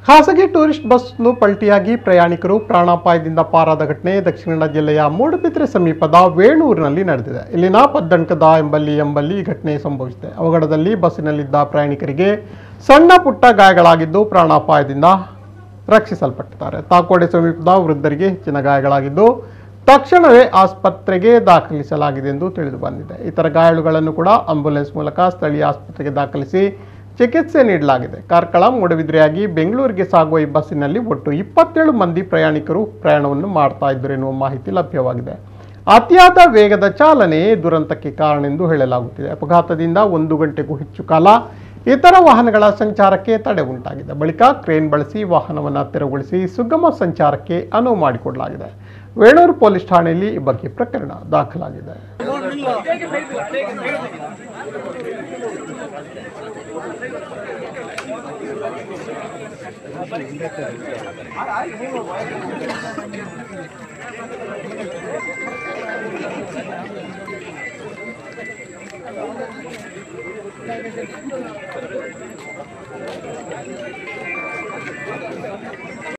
ಖಾಸಗಿ ಟೂರಿಸ್ಟ್ ಬಸ್ನು ಪಲ್ಟಿಯಾಗಿ ಪ್ರಯಾಣಿಕರು ಪ್ರಾಣಾಪಾಯದಿಂದ ಪಾರಾದ ಘಟನೆ ದಕ್ಷಿಣ ಕನ್ನಡ ಜಿಲ್ಲೆಯ ಮೂಡುಬಿದ್ರೆ ಸಮೀಪದ ವೇಣೂರಿನಲ್ಲಿ ನಡೆದಿದೆ ಇಲ್ಲಿನ ಪದ್ದಂಕದ ಎಂಬಲ್ಲಿ ಎಂಬಲ್ಲಿ ಈ ಘಟನೆ ಸಂಭವಿಸಿದೆ ಅವಘಡದಲ್ಲಿ ಬಸ್ಸಿನಲ್ಲಿದ್ದ ಪ್ರಯಾಣಿಕರಿಗೆ ಸಣ್ಣ ಪುಟ್ಟ ಗಾಯಗಳಾಗಿದ್ದು ಪ್ರಾಣಾಪಾಯದಿಂದ ರಕ್ಷಿಸಲ್ಪಟ್ಟಿದ್ದಾರೆ ತಾಕೋಡೆ ಸಮೀಪದ ವೃದ್ಧರಿಗೆ ಹೆಚ್ಚಿನ ಗಾಯಗಳಾಗಿದ್ದು ತಕ್ಷಣವೇ ಆಸ್ಪತ್ರೆಗೆ ದಾಖಲಿಸಲಾಗಿದೆ ಎಂದು ತಿಳಿದು ಬಂದಿದೆ ಇತರ ಗಾಯಾಳುಗಳನ್ನು ಕೂಡ ಆಂಬ್ಯುಲೆನ್ಸ್ ಮೂಲಕ ಸ್ಥಳೀಯ ಆಸ್ಪತ್ರೆಗೆ ದಾಖಲಿಸಿ ಚಿಕಿತ್ಸೆ ನೀಡಲಾಗಿದೆ ಕಾರ್ಕಳ ಮೂಡಬಿದ್ರೆಯಾಗಿ ಬೆಂಗಳೂರಿಗೆ ಸಾಗುವ ಈ ಬಸ್ಸಿನಲ್ಲಿ ಒಟ್ಟು ಇಪ್ಪತ್ತೇಳು ಮಂದಿ ಪ್ರಯಾಣಿಕರು ಪ್ರಯಾಣವನ್ನು ಮಾಡ್ತಾ ಇದ್ದರು ಎನ್ನುವ ಮಾಹಿತಿ ಲಭ್ಯವಾಗಿದೆ ಅತಿಯಾದ ವೇಗದ ಚಾಲನೆ ದುರಂತಕ್ಕೆ ಕಾರಣ ಎಂದು ಹೇಳಲಾಗುತ್ತಿದೆ ಅಪಘಾತದಿಂದ ಒಂದು ಗಂಟೆಗೂ ಹೆಚ್ಚು ಕಾಲ ಇತರ ವಾಹನಗಳ ಸಂಚಾರಕ್ಕೆ ತಡೆ ಉಂಟಾಗಿದೆ ಬಳಿಕ ಕ್ರೇನ್ ಬಳಸಿ ವಾಹನವನ್ನು ತೆರವುಗೊಳಿಸಿ ಸುಗಮ ಸಂಚಾರಕ್ಕೆ ಅನುವು ಮಾಡಿಕೊಡಲಾಗಿದೆ ವೇಣೂರು ಪೊಲೀಸ್ ಠಾಣೆಯಲ್ಲಿ ಈ ಬಗ್ಗೆ ಪ್ರಕರಣ ದಾಖಲಾಗಿದೆ